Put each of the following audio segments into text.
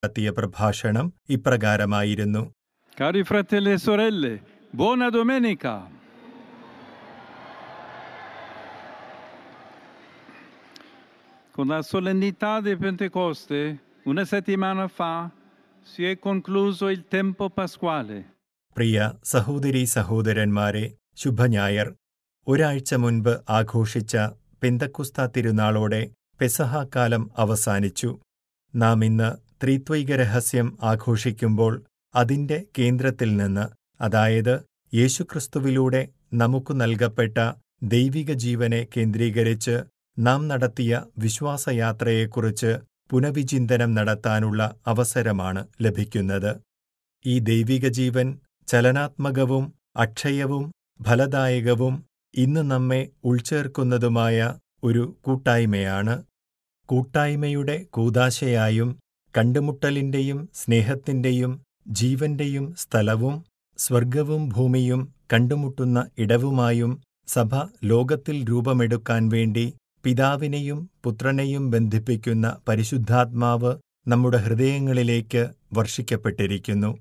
നടത്തിയ പ്രഭാഷണം ഇപ്രകാരമായിരുന്നു Cari fratelli e sorelle, buona domenica. Con la solennità di Pentecoste, una settimana fa, si è concluso il tempo pasquale. പ്രിയ സഹോദരീ സഹോദരന്മാരെ ശുഭഞായർ ഒരാഴ്ച മുൻപ് ആഘോഷിച്ച പെന്തക്കുസ്ത തിരുനാളോടെ പെസഹാക്കാലം അവസാനിച്ചു നാം ഇന്ന് ത്രിത്വൈക രഹസ്യം ആഘോഷിക്കുമ്പോൾ അതിന്റെ കേന്ദ്രത്തിൽ നിന്ന് അതായത് യേശുക്രിസ്തുവിലൂടെ നമുക്കു നൽകപ്പെട്ട ദൈവിക ജീവനെ കേന്ദ്രീകരിച്ച് നാം നടത്തിയ വിശ്വാസയാത്രയെക്കുറിച്ച് പുനവിചിന്തനം നടത്താനുള്ള അവസരമാണ് ലഭിക്കുന്നത് ഈ ദൈവിക ജീവൻ ചലനാത്മകവും അക്ഷയവും ഫലദായകവും ഇന്ന് നമ്മെ ഉൾച്ചേർക്കുന്നതുമായ ഒരു കൂട്ടായ്മയാണ് കൂട്ടായ്മയുടെ കൂതാശയായും കണ്ടുമുട്ടലിന്റെയും സ്നേഹത്തിന്റെയും ജീവന്റെയും സ്ഥലവും സ്വർഗവും ഭൂമിയും കണ്ടുമുട്ടുന്ന ഇടവുമായും സഭ ലോകത്തിൽ രൂപമെടുക്കാൻ വേണ്ടി പിതാവിനെയും പുത്രനെയും ബന്ധിപ്പിക്കുന്ന പരിശുദ്ധാത്മാവ് നമ്മുടെ ഹൃദയങ്ങളിലേക്ക് വർഷിക്കപ്പെട്ടിരിക്കുന്നു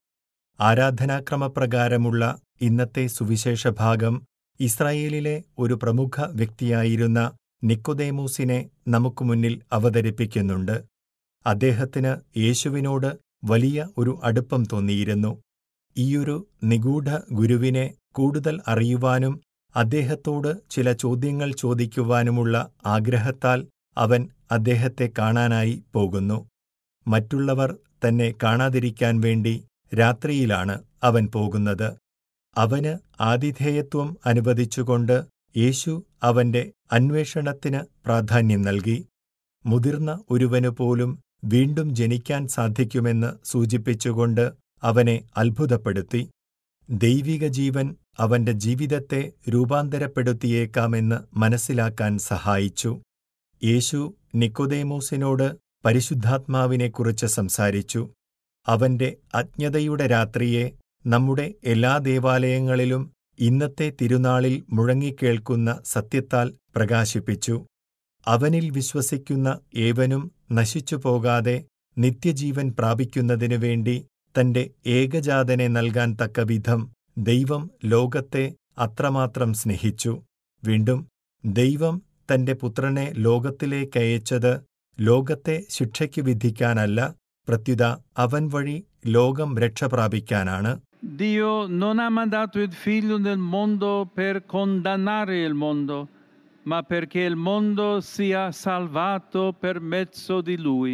ആരാധനാക്രമപ്രകാരമുള്ള ഇന്നത്തെ സുവിശേഷ ഭാഗം ഇസ്രായേലിലെ ഒരു പ്രമുഖ വ്യക്തിയായിരുന്ന നിക്കോദേമൂസിനെ നമുക്ക് മുന്നിൽ അവതരിപ്പിക്കുന്നുണ്ട് അദ്ദേഹത്തിന് യേശുവിനോട് വലിയ ഒരു അടുപ്പം തോന്നിയിരുന്നു ഈയൊരു നിഗൂഢ ഗുരുവിനെ കൂടുതൽ അറിയുവാനും അദ്ദേഹത്തോട് ചില ചോദ്യങ്ങൾ ചോദിക്കുവാനുമുള്ള ആഗ്രഹത്താൽ അവൻ അദ്ദേഹത്തെ കാണാനായി പോകുന്നു മറ്റുള്ളവർ തന്നെ കാണാതിരിക്കാൻ വേണ്ടി രാത്രിയിലാണ് അവൻ പോകുന്നത് അവന് ആതിഥേയത്വം അനുവദിച്ചുകൊണ്ട് യേശു അവന്റെ അന്വേഷണത്തിന് പ്രാധാന്യം നൽകി മുതിർന്ന ഒരുവനു പോലും വീണ്ടും ജനിക്കാൻ സാധിക്കുമെന്ന് സൂചിപ്പിച്ചുകൊണ്ട് അവനെ അത്ഭുതപ്പെടുത്തി ദൈവിക ജീവൻ അവന്റെ ജീവിതത്തെ രൂപാന്തരപ്പെടുത്തിയേക്കാമെന്ന് മനസ്സിലാക്കാൻ സഹായിച്ചു യേശു നിക്കോദേമോസിനോട് പരിശുദ്ധാത്മാവിനെക്കുറിച്ച് സംസാരിച്ചു അവന്റെ അജ്ഞതയുടെ രാത്രിയെ നമ്മുടെ എല്ലാ ദേവാലയങ്ങളിലും ഇന്നത്തെ തിരുനാളിൽ മുഴങ്ങിക്കേൾക്കുന്ന സത്യത്താൽ പ്രകാശിപ്പിച്ചു അവനിൽ വിശ്വസിക്കുന്ന ഏവനും നശിച്ചുപോകാതെ നിത്യജീവൻ പ്രാപിക്കുന്നതിനു വേണ്ടി തന്റെ ഏകജാതനെ നൽകാൻ തക്കവിധം ദൈവം ലോകത്തെ അത്രമാത്രം സ്നേഹിച്ചു വീണ്ടും ദൈവം തന്റെ പുത്രനെ ലോകത്തിലേക്കയച്ചത് ലോകത്തെ ശിക്ഷയ്ക്ക് വിധിക്കാനല്ല പ്രത്യുത അവൻ വഴി ലോകം രക്ഷ പ്രാപിക്കാനാണ് Dio non ha mandato il figlio nel mondo per condannare il mondo, ma perché il mondo sia salvato per mezzo di lui.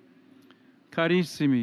Carissimi,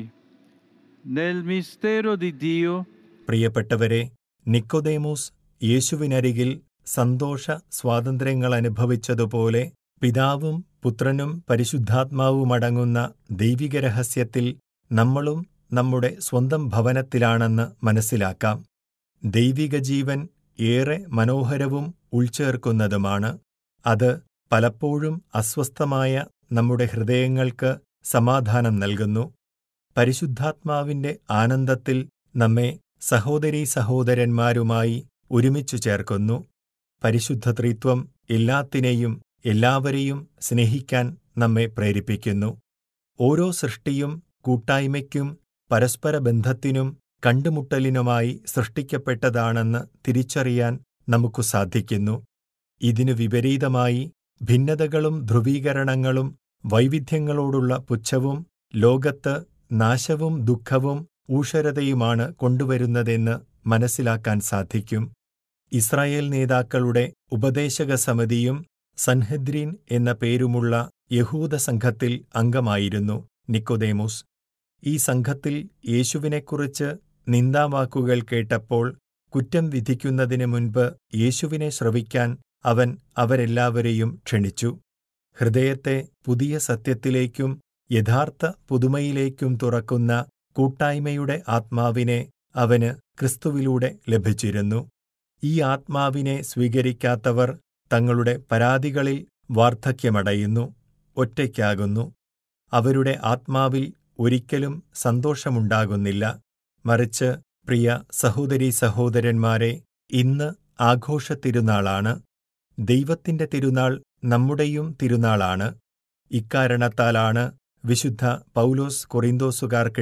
nel mistero di Dio പ്രിയപ്പെട്ടവരെ നിക്കോദേമൂസ് യേശുവിനരികിൽ സന്തോഷ സ്വാതന്ത്ര്യങ്ങൾ അനുഭവിച്ചതുപോലെ പിതാവും പുത്രനും പരിശുദ്ധാത്മാവുമടങ്ങുന്ന ദൈവിക രഹസ്യത്തിൽ നമ്മളും നമ്മുടെ സ്വന്തം ഭവനത്തിലാണെന്ന് മനസ്സിലാക്കാം ദൈവിക ജീവൻ ഏറെ മനോഹരവും ഉൾച്ചേർക്കുന്നതുമാണ് അത് പലപ്പോഴും അസ്വസ്ഥമായ നമ്മുടെ ഹൃദയങ്ങൾക്ക് സമാധാനം നൽകുന്നു പരിശുദ്ധാത്മാവിന്റെ ആനന്ദത്തിൽ നമ്മെ സഹോദരീ സഹോദരന്മാരുമായി ഒരുമിച്ചു ചേർക്കുന്നു പരിശുദ്ധ ത്രിത്വം എല്ലാത്തിനെയും എല്ലാവരെയും സ്നേഹിക്കാൻ നമ്മെ പ്രേരിപ്പിക്കുന്നു ഓരോ സൃഷ്ടിയും കൂട്ടായ്മയ്ക്കും പരസ്പര ബന്ധത്തിനും കണ്ടുമുട്ടലിനുമായി സൃഷ്ടിക്കപ്പെട്ടതാണെന്ന് തിരിച്ചറിയാൻ നമുക്കു സാധിക്കുന്നു ഇതിനു വിപരീതമായി ഭിന്നതകളും ധ്രുവീകരണങ്ങളും വൈവിധ്യങ്ങളോടുള്ള പുച്ഛവും ലോകത്ത് നാശവും ദുഃഖവും ഊഷരതയുമാണ് കൊണ്ടുവരുന്നതെന്ന് മനസ്സിലാക്കാൻ സാധിക്കും ഇസ്രായേൽ നേതാക്കളുടെ ഉപദേശക സമിതിയും സൻഹദ്രീൻ എന്ന പേരുമുള്ള യഹൂദ സംഘത്തിൽ അംഗമായിരുന്നു നിക്കോദേമോസ് ഈ സംഘത്തിൽ യേശുവിനെക്കുറിച്ച് നിന്ദാവാക്കുകൾ കേട്ടപ്പോൾ കുറ്റം വിധിക്കുന്നതിനു മുൻപ് യേശുവിനെ ശ്രവിക്കാൻ അവൻ അവരെല്ലാവരെയും ക്ഷണിച്ചു ഹൃദയത്തെ പുതിയ സത്യത്തിലേക്കും യഥാർത്ഥ പുതുമയിലേക്കും തുറക്കുന്ന കൂട്ടായ്മയുടെ ആത്മാവിനെ അവന് ക്രിസ്തുവിലൂടെ ലഭിച്ചിരുന്നു ഈ ആത്മാവിനെ സ്വീകരിക്കാത്തവർ തങ്ങളുടെ പരാതികളിൽ വാർദ്ധക്യമടയുന്നു ഒറ്റയ്ക്കാകുന്നു അവരുടെ ആത്മാവിൽ ഒരിക്കലും സന്തോഷമുണ്ടാകുന്നില്ല മറിച്ച് പ്രിയ സഹോദരീ സഹോദരന്മാരെ ഇന്ന് ആഘോഷ തിരുനാളാണ് ദൈവത്തിന്റെ തിരുനാൾ നമ്മുടെയും തിരുനാളാണ് ഇക്കാരണത്താലാണ് വിശുദ്ധ പൗലോസ് കൊറിന്തോസുകാർക്ക്